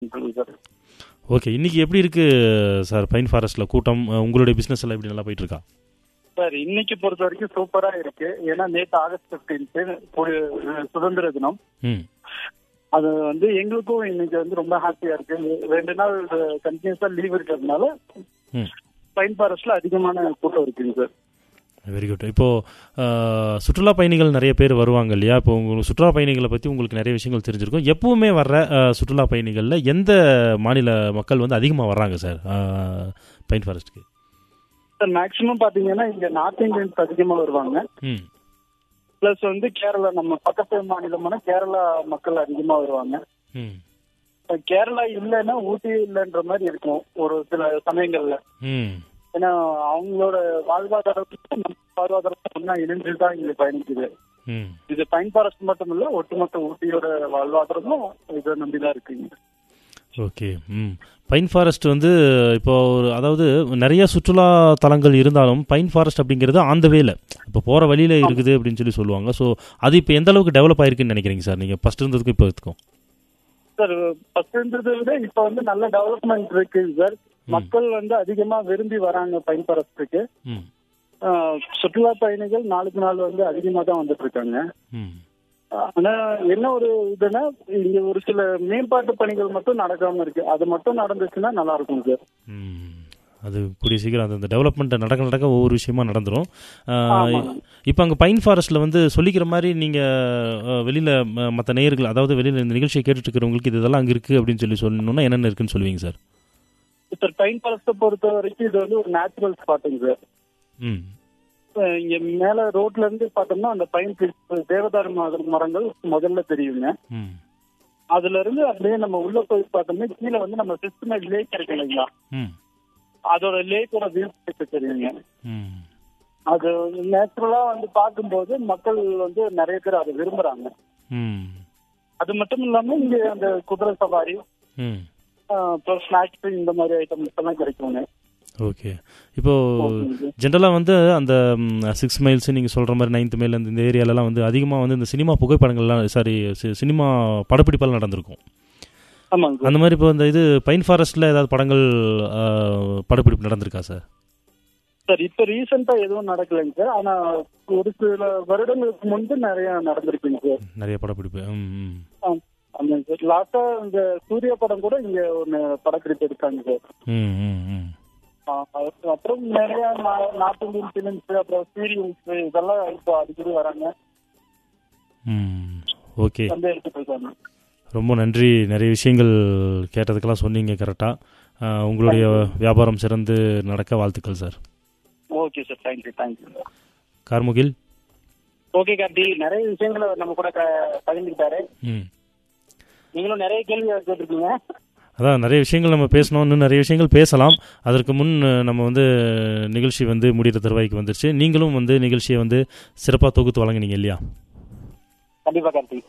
இருக்குங்க sir okay இன்னைக்கு எப்படி இருக்கு சார் பைன் ஃபாரஸ்ட்டில் கூட்டம் அஹ், உங்களுடைய பிஸ்னஸ் எல்லாம் எப்படி நல்லா போயிட்டு இருக்கா சார் இன்னைக்கு பொறுத்த வரைக்கும் சூப்பரா இருக்கு ஏன்னா நேற்று ஆகஸ்ட் பிப்டீன்த்து ஒரு சுதந்திர தினம் ம் அது வந்து எங்களுக்கும் இன்னைக்கு வந்து ரொம்ப ஹாப்பியா இருக்கு ரெண்டு நாள் கண்டினியூஸா லீவ் இருக்கிறதுனால ம் பைன் ஃபாரஸ்ட்ல அதிகமான கூட்டம் இருக்குங்க சார் வெரி குட் இப்போ அஹ், சுற்றுலா பயணிகள் நிறைய பேர் வருவாங்க இல்லையா இப்போ உங்களுக்கு சுற்றுலா பயணிகளை பற்றி உங்களுக்கு நிறைய விஷயங்கள் தெரிஞ்சிருக்கும் எப்பவுமே வர்ற அஹ், சுற்றுலா பயணிகளில் எந்த மாநில மக்கள் வந்து அதிகமாக வர்றாங்க சார் அஹ், பைன் ஃபாரஸ்ட்டுக்கு சார் மேக்சிமம் பாத்தீங்கன்னா இங்க நார்த் இந்தியன்ஸ் அதிகமா வருவாங்க ம் பிளஸ் வந்து கேரளா நம்ம பக்கத்து மாநிலமான கேரளா மக்கள் அதிகமா வருவாங்க ம் இப்ப கேரளா இல்லைன்னா ஊட்டி இல்லைன்ற மாதிரி இருக்கும் ஒரு சில சமயங்கள்ல ம் ஏன்னா அவங்களோட வாழ்வாதாரத்துக்கு நம்ம வாழ்வாதாரத்தை ஒன்னா இணைஞ்சு தான் இங்க பயணிக்குது ம் இது பைன் ஃபாரஸ்ட் மட்டும் இல்ல ஒட்டுமொத்த ஊட்டியோட வாழ்வாதாரமும் இதை நம்பிதான் இருக்குங்க ஓகே ம் பைன் ஃபாரஸ்ட் வந்து இப்போ ஒரு அதாவது நிறைய சுற்றுலா தலங்கள் இருந்தாலும் பைன் ஃபாரஸ்ட் அப்படிங்கிறது ஆந்த வேல இப்போ போகிற வழியில் இருக்குது அப்படின்னு சொல்லி சொல்லுவாங்க ஸோ அது இப்போ எந்த அளவுக்கு டெவலப் ஆயிருக்குன்னு நினைக்கிறீங்க சார் நீங்கள் ஃபஸ்ட் இருந்ததுக்கும் இப்போ இருக்கும் சார் ஃபர்ஸ்ட் இருந்ததை விட இப்ப வந்து நல்ல டெவலப்மெண்ட் இருக்கு சார் மக்கள் வந்து அதிகமா விரும்பி வராங்க பைன் ஃபாரஸ்ட்டுக்கு ம் சுற்றுலா பயணிகள் நாளுக்கு நாள் வந்து அதிகமா தான் வந்துட்டு இருக்காங்க ம் ஆனா என்ன ஒரு இதுன்னா இங்க ஒரு சில மேம்பாட்டு பணிகள் மட்டும் நடக்காம இருக்கு அது மட்டும் நடந்துச்சுன்னா நல்லா இருக்கும் சார் ம். அது கூடிய சீக்கிரம் அந்த- அந்த டெவலப்மெண்ட் நடக்க நடக்க ஒவ்வொரு விஷயமா நடந்துரும் ஆமா. இப்போ அங்கே பைன் ஃபாரஸ்ட்டில் வந்து சொல்லிக்கிற மாதிரி நீங்கள் வெளியில் மற்ற நேயர்கள் அதாவது வெளியில் இந்த நிகழ்ச்சியை கேட்டுட்டு இருக்கிறவங்களுக்கு இது இதெல்லாம் அங்கே இருக்குது அப்படின்னு சொல்லி சொல்லணும்னா என்னென்ன இருக்குன்னு சொல்லுவீங்க சார் சார் பைன் ஃபாரஸ்ட்டை பொறுத்த வரைக்கும் இது வந்து ஒரு நேச்சுரல் ஸ்பாட்டுங்க சார் ம் அஹ் இங்க மேல ரோட்ல இருந்து பார்த்தோம்னா அந்த பைன் trees, தேவதாரு மர- மரங்கள் முதல்ல தெரியுங்க ம் அதுல இருந்து அப்படியே நம்ம உள்ள போய் பார்த்தோம்னா கீழே வந்து நம்ம சிஸ்டமேட் லேக் இருக்கு இல்லைங்களா ம் அதோட லேக்கோட வியூ தெரியுங்க ம் அது நேச்சுரலா வந்து பார்க்கும்போது மக்கள் வந்து நிறைய பேர் அதை விரும்புறாங்க ம் அது மட்டும் இல்லாம இங்க அந்த குதிரை சவாரி ம் அஹ் அப்புறம் ஸ்நாக்ஸ் இந்த மாதிரி ஐட்டம்ஸ் எல்லாம் கிடைக்குங்க ஓகே இப்போ ஜென்ரலாக வந்து அந்த சிக்ஸ் மைல்ஸ் நீங்கள் சொல்கிற மாதிரி நைன்த் மைல் அந்த இந்த ஏரியாலலாம் வந்து அதிகமாக வந்து இந்த சினிமா புகைப்படங்கள்லாம் சாரி சினிமா படப்பிடிப்பெல்லாம் நடந்திருக்கும் ஆமாங்க சார் அந்த மாதிரி இப்போ இந்த இது பைன் ஃபாரஸ்ட்டில் ஏதாவது படங்கள் ஆ, படப்பிடிப்பு நடந்திருக்கா சார் சார் இப்ப ரீசெண்டா எதுவும் நடக்கலைங்க சார் ஆனா ஒரு சில வருடங்களுக்கு முன்பு நிறைய நடந்திருக்குங்க சார் நிறைய படப்பிடிப்பு ம் ம் ஆம், ஆமாங்க சார் லாஸ்டா இந்த சூர்யா படம் கூட இங்க ஒன்னு படப்பிடிப்பு எடுத்தாங்க சார் ம் ம் ம் ஆ, அது- அப்புறம் நிறைய நா- நார்த் இந்தியன் பிலிம்ஸ் அப்புறம் சீரியல்ஸ் இதெல்லாம் இப்போ அடிக்கடி வராங்க ம் ஓகே வந்து எடுத்துட்டு இருக்காங்க ரொம்ப நன்றி நிறைய விஷயங்கள் கேட்டதுக்கெல்லாம் சொன்னீங்க கரெக்டாக உங்களுடைய வியாபாரம் சிறந்து நடக்க வாழ்த்துக்கள் sir okay sir thank you thank you Karmugil okay Karthi நிறைய விஷயங்களை நம்ம கூட க- பகிர்ந்துக்கிட்டாரு ம் நீங்களும் நிறைய கேள்வி கேட்டிருக்கீங்க அதான் நிறைய விஷயங்கள் நம்ம பேசணும் இன்னும் நிறைய விஷயங்கள் பேசலாம் அதற்கு முன் அஹ், நம்ம வந்து நிகழ்ச்சி வந்து முடிகிற தருவாய்க்கு வந்துருச்சு நீங்களும் வந்து நிகழ்ச்சியை வந்து சிறப்பாக தொகுத்து வழங்குனீங்க இல்லையா கண்டிப்பா கார்த்தி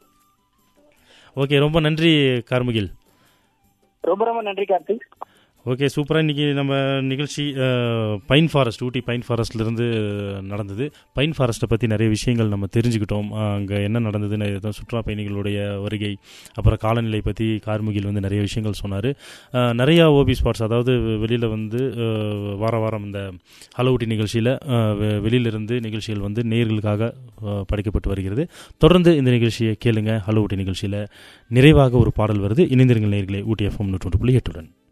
ஓகே ரொம்ப நன்றி கார்முகில் ரொம்ப ரொம்ப நன்றி கார்த்தி ஓகே சூப்பராக இன்றைக்கி நம்ம நிகழ்ச்சி ah, pine forest Ooty pine ஃபாரஸ்ட்லேருந்து நடந்தது பைன் ஃபாரஸ்ட்டை பற்றி நிறைய விஷயங்கள் நம்ம தெரிஞ்சுக்கிட்டோம் அங்கே என்ன நடந்ததுன்னு எதுவும் சுற்றுலா பயணிகளுடைய வருகை அப்புறம் காலநிலை பற்றி கார்முகில் வந்து நிறைய விஷயங்கள் சொன்னார் நிறையா ஓபி ஸ்பாட்ஸ் அதாவது வெளியில் வந்து அஹ், வார வாரம் இந்த ஹலோ ஊட்டி நிகழ்ச்சியில் வெளியிலிருந்து நிகழ்ச்சிகள் வந்து நேயர்களுக்காக அஹ், படைக்கப்பட்டு வருகிறது தொடர்ந்து இந்த நிகழ்ச்சியை கேளுங்க ஹலோ ஊட்டி நிகழ்ச்சியில் நிறைவாக ஒரு பாடல் வருது இணைந்திருங்கள் நேயர்களே ஊட்டி எஃப்எம் நூற்றி புள்ளி எட்டுடன்